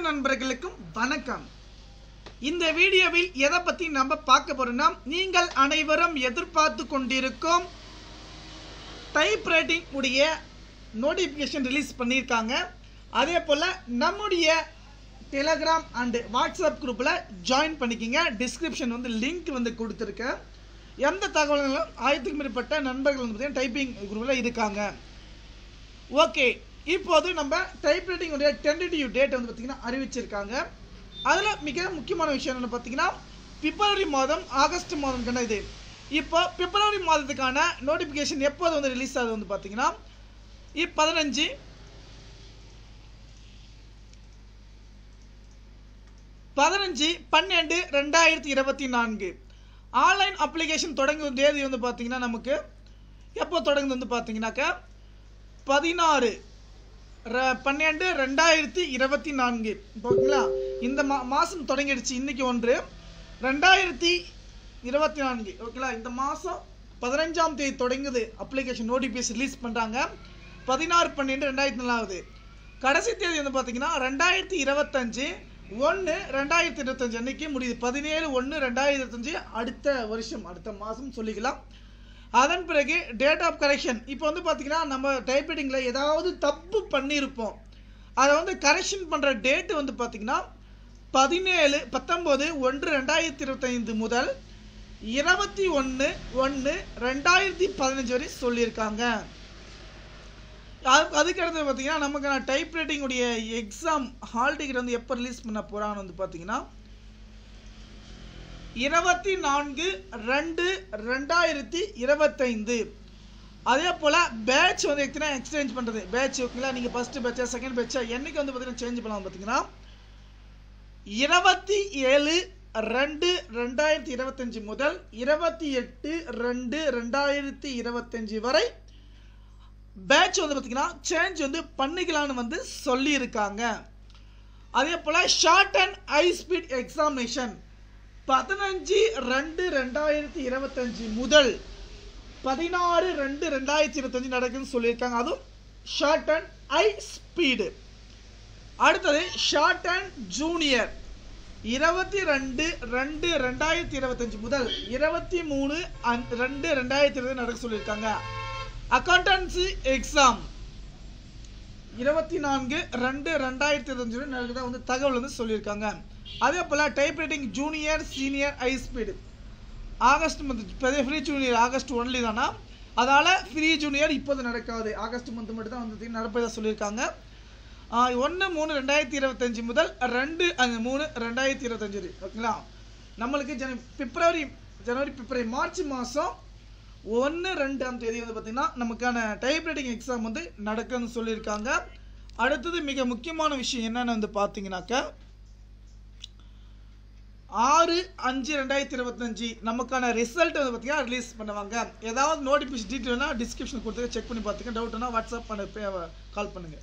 நண்பர்களுக்கும் வணக்கம் இந்த வீடியோவில் எதை பத்தி நம்ம பார்க்க போறோம்னா நீங்கள் அனைவரும் எதிர்பார்த்து கொண்டிருக்கும் டைப் ரைட்டிங் உடைய நோட்டிஃபிகேஷன் ரிலீஸ் பண்ணியிருக்காங்க அதே போல் நம்முடைய டெலகிராம் அண்டு வாட்ஸ்அப் குரூப்பில் ஜாயின் பண்ணிக்கிங்க டிஸ்கிரிப்ஷன் வந்து லிங்க் வந்து கொடுத்துருக்கேன் எந்த தகவல்களும் ஆயிரத்துக்கும் மேற்பட்ட நண்பர்கள் வந்து பார்த்தீங்கன்னா டைப்பிங் குரூப்பில் இருக்காங்க ஓகே இப்போது நம்ம டைப்ரைட்டிங் உடைய டென்டேட்டிவ் டேட் வந்து பார்த்தீங்கன்னா அறிவிச்சிருக்காங்க அதில் மிக முக்கியமான விஷயம் என்ன பார்த்தீங்கன்னா பிப்ரவரி மாதம் ஆகஸ்ட் மாதம்க்கான இது இப்போ பிப்ரவரி மாதத்துக்கான நோட்டிஃபிகேஷன் எப்போது வந்து ரிலீஸ் ஆகுது வந்து பார்த்தீங்கன்னா இப் பதினஞ்சு பதினஞ்சு பன்னெண்டு ரெண்டாயிரத்தி இருபத்தி நான்கு ஆன்லைன் அப்ளிகேஷன் தொடங்கும் தேதி வந்து பார்த்தீங்கன்னா நமக்கு எப்போ தொடங்குது வந்து பார்த்தீங்கன்னாக்கா பதினாறு ர- பன்னெண்டு ரெண்டாயிரத்தி இருபத்தி நான்கு ஓகேங்களா இந்த மா மாதம் தொடங்கிடுச்சு இன்னைக்கு ஒன்று ரெண்டாயிரத்தி இருபத்தி நான்கு ஓகேங்களா இந்த மாதம் பதினஞ்சாம் தேதி தொடங்குது அப்ளிகேஷன் நோட்டிஃபிகேஷன் ரிலீஸ் பண்ணுறாங்க பதினாறு பன்னெண்டு ரெண்டாயிரத்தி நாலாவது கடைசி தேதி வந்து பார்த்தீங்கன்னா ரெண்டாயிரத்தி இருபத்தஞ்சு ஒன்று ரெண்டாயிரத்தி இருபத்தஞ்சு அன்னைக்கு முடியுது பதினேழு ஒன்று ரெண்டாயிரத்தி இருபத்தஞ்சு அடுத்த வருஷம் அடுத்த மாதம் சொல்லிக்கலாம் அதன் பிறகு டேட் ஆஃப் கரெக்ஷன் இப்போ வந்து பார்த்தீங்கன்னா நம்ம டைப்ரைட்டிங்கில் ஏதாவது தப்பு பண்ணியிருப்போம் அதை வந்து கரெக்ஷன் பண்ணுற டேட்டு வந்து பார்த்தீங்கன்னா பதினேழு பத்தொம்போது ஒன்று ரெண்டாயிரத்தி இருபத்தைந்து முதல் இருபத்தி ஒன்று ஒன்று ரெண்டாயிரத்தி பதினஞ்சு வரை சொல்லியிருக்காங்க அது- அதுக்கு அடுத்து பார்த்தீங்கன்னா நமக்கான டைப் உடைய எக்ஸாம் ஹால் டிக்கெட் வந்து எப்போ ரிலீஸ் பண்ண போகிறாங்கன்னு வந்து பார்த்தீங்கன்னா இருபத்தி நான்கு ரெண்டு ரெண்டாயிரத்தி இருபத்தைந்து அதே போல் பேட்ச் வந்து எத்தனை எக்ஸ்சேஞ்ச் பண்ணுறது பேட்ச் ஓகேங்களா நீங்கள் ஃபஸ்ட்டு பேட்சா செகண்ட் பேட்சா என்னைக்கு வந்து பார்த்தீங்கன்னா சேஞ்ச் பண்ணலாம் பார்த்தீங்கன்னா இருபத்தி ஏழு ரெண்டு ரெண்டாயிரத்தி இருபத்தஞ்சு முதல் இருபத்தி எட்டு ரெண்டு ரெண்டாயிரத்தி இருபத்தஞ்சு வரை பேட்ச் வந்து பார்த்தீங்கன்னா சேஞ்ச் வந்து பண்ணிக்கலாம்னு வந்து சொல்லியிருக்காங்க அதே போல் short and high speed examination பதினஞ்சு ரெண்டு ரெண்டாயிரத்தி இருபத்தஞ்சு முதல் பதினாறு ரெண்டு ரெண்டாயிரத்தி இருபத்தஞ்சு நடக்குதுன்னு சொல்லியிருக்காங்க அதுவும் ஷார்ட் அண்ட் ஹை ஸ்பீடு அடுத்தது ஷார்ட் அண்ட் ஜூனியர் இருபத்தி ரெண்டு ரெண்டு ரெண்டாயிரத்தி இருபத்தஞ்சு முதல் இருபத்தி மூணு அந்- ரெண்டு ரெண்டாயிரத்தி இருபது நடக்க சொல்லியிருக்காங்க அக்கௌண்டன்சி எக்ஸாம் இருபத்தி நான்கு ரெண்டு ரெண்டாயிரத்தி இருபத்தஞ்சு நடக்குதா வந்து தகவல் வந்து சொல்லியிருக்காங்க அதே போல் typewriting junior senior high speed August month பெரிய ஃப்ரீ ஜூனியர் ஆகஸ்ட் ஒன்லி தானா அதனால் ஃப்ரீ ஜூனியர் இப்போது நடக்காது ஆகஸ்ட் மந்த் மட்டும் தான் வந்து நடப்பதாக சொல்லியிருக்காங்க ஒன்று மூணு ரெண்டாயிரத்தி இருபத்தஞ்சி முதல் ரெண்டு அஞ்சு மூணு ரெண்டாயிரத்தி இருபத்தஞ்சு வரை. ஓகேங்களா நம்மளுக்கு ஜன பிப்ரவரி ஜனவரி பிப்ரவரி மார்ச் மாதம் ஒன்று ரெண்டாம் தேதி வந்து பார்த்திங்கன்னா நமக்கான டைப்ரைட்டிங் எக்ஸாம் வந்து நடக்குன்னு சொல்லியிருக்காங்க அடுத்தது மிக முக்கியமான விஷயம் என்னென்னு வந்து பார்த்தீங்கன்னாக்கா ஆறு அஞ்சு ரெண்டாயிரத்தி இருபத்தஞ்சி நமக்கான ரிசல்ட் வந்து பார்த்தீங்கன்னா ரிலீஸ் பண்ணுவாங்க ஏதாவது நோட்டிஃபிகேஷன் டீட்டெயில்னா டிஸ்கிரிப்ஷன் கொடுத்து செக் பண்ணி பார்த்துங்க டவுட்னா வாட்ஸ்அப் பண்ண கால் பண்ணுங்கள்